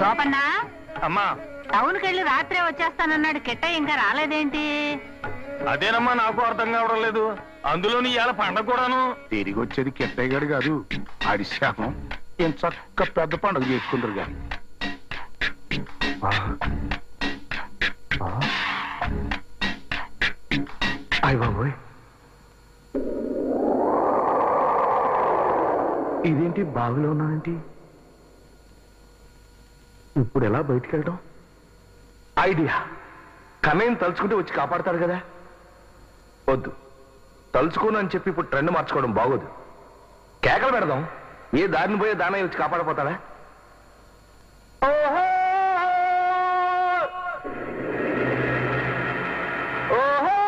గోపన్నా అమ్మా టౌన్కి వెళ్ళి రాత్రే వచ్చేస్తానన్నాడు కిట్ట ఇంకా రాలేదేంటి అదేనమ్మా నాకు అర్థం కావడం లేదు అందులోని ఇవాళ పండగ కూడాను తిరిగి వచ్చేది కిట్టయ్య గడు కాదు ఆడి శాపం ఏం చక్క పెద్ద పండుగ చేసుకుంటారు కానీ అయ్య బాబోయ్ ఇదేంటి బావిలో ఉన్నానంటి ఇప్పుడు ఎలా బయటికి వెళ్ళడం ఐడియా కన్నయ్యని తలుచుకుంటే వచ్చి కాపాడతాడు కదా వద్దు తలుచుకోను అని చెప్పి ఇప్పుడు ట్రెండ్ మార్చుకోవడం బాగోదు కేకలు పెడదాం ఏ దారిని పోయే దానయ్య వచ్చి కాపాడపోతాడా ఓహో! ఓహో!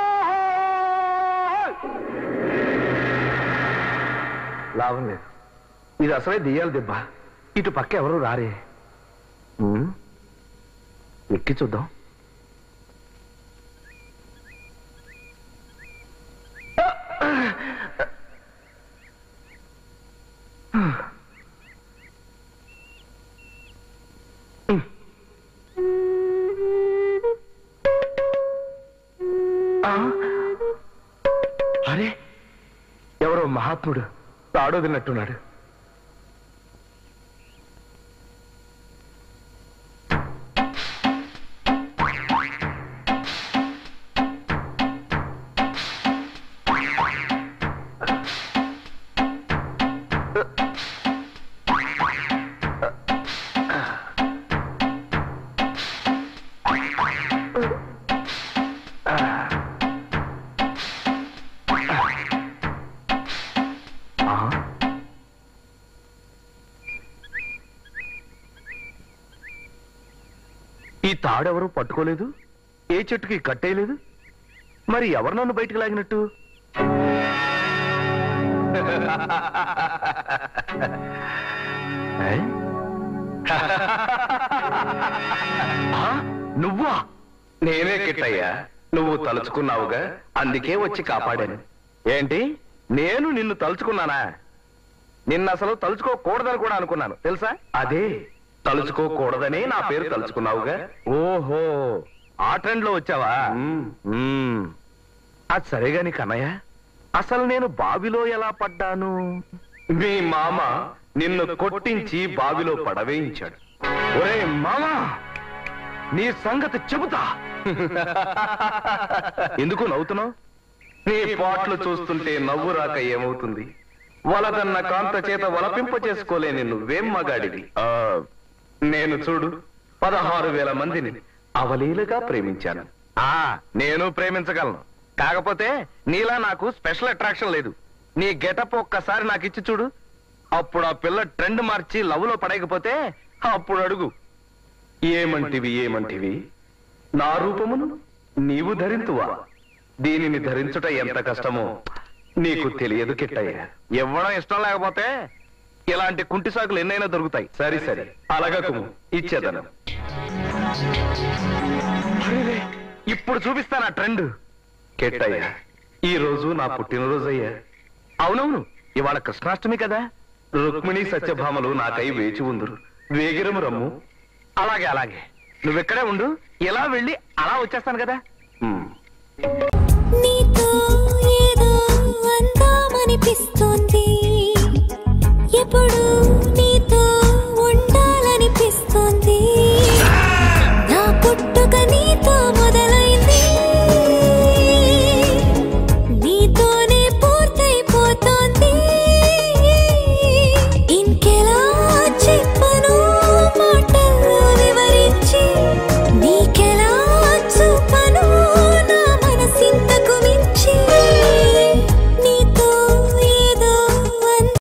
లాభం లేదు ఇది అసలే దెయ్యాలి దెబ్బ ఇటు పక్క ఎవరు రారే ఉమ్, ఎక్కి చూద్దాం ఆ? అరే ఎవరో మహాత్ముడు తాడోదినట్టున్నాడు ఆ? ఈ తాడెవరు పట్టుకోలేదు ఏ చెట్టుకి కట్టేయలేదు మరి ఎవరు నన్ను బయటికి లాగినట్టు ఏ? ఆ? నువ్వా నేనే కిట్టయ్యా నువ్వు తలుచుకున్నావుగా అందుకే వచ్చి కాపాడాను ఏంటి నేను నిన్ను తలుచుకున్నానా నిన్ను అసలు తలుచుకోకూడదని కూడా అనుకున్నాను తెలుసా అదే తలుచుకోకూడదని నా పేరు తలుచుకున్నావుగా ఓహో ఆ ట్రెండ్ లో వచ్చావా మ్మ్. అది సరేగాని కన్నయ్య అసలు నేను బావిలో ఎలా పడ్డాను మీ మామ నిన్ను కొట్టించి బావిలో పడవేయించాడు ఒరే మామా నీ సంగతి చెబుతా ఎందుకు నవ్వుతున్నావు నీ పాటలు చూస్తుంటే నవ్వు రాక ఏమవుతుంది వలదన్న కాంత చేత వలపింప చేసుకోలేని నువ్వేం మగాడివి ఆ, నేను చూడు పదహారు వేల మందిని అవలీలగా ప్రేమించాను ఆ నేను ప్రేమించగలను కాకపోతే నీలా నాకు స్పెషల్ అట్రాక్షన్ లేదు నీ గెటప్ ఒక్కసారి నాకు ఇచ్చి చూడు అప్పుడు ఆ పిల్ల ట్రెండ్ మార్చి లవ్ లో పడకపోతే అప్పుడు అడుగు ఏమంటివి ఏమంటివి నా రూపమును నీవు ధరింతువా దీనిని ధరించుట ఎంత కష్టమో నీకు తెలియదు కిట్టయ్య ఇవ్వడం ఇష్టం లేకపోతే ఇలాంటి కుంటి సాకులు ఎన్నైనా దొరుకుతాయి సరే సరే అలగకు ఇచ్చేదను అరెరే, ఇప్పుడు చూపిస్తాను ఆ ట్రెండ్ కిట్టయ్య ఈ రోజు నా పుట్టినరోజు అయ్యా అవునవును ఇవాళ కృష్ణాష్టమి కదా రుక్మిణి సత్యభామలు నాకై వేచి ఉందురు వేగిరము రమ్ము అలాగే అలాగే నువ్వెక్కడే ఉండు ఇలా వెళ్ళి అలా వచ్చేస్తాను కదా ఉమ్. నీతో ఏదో అందామనిపిస్తోంది ఎప్పుడు నీతో ఉండాలనిపిస్తోంది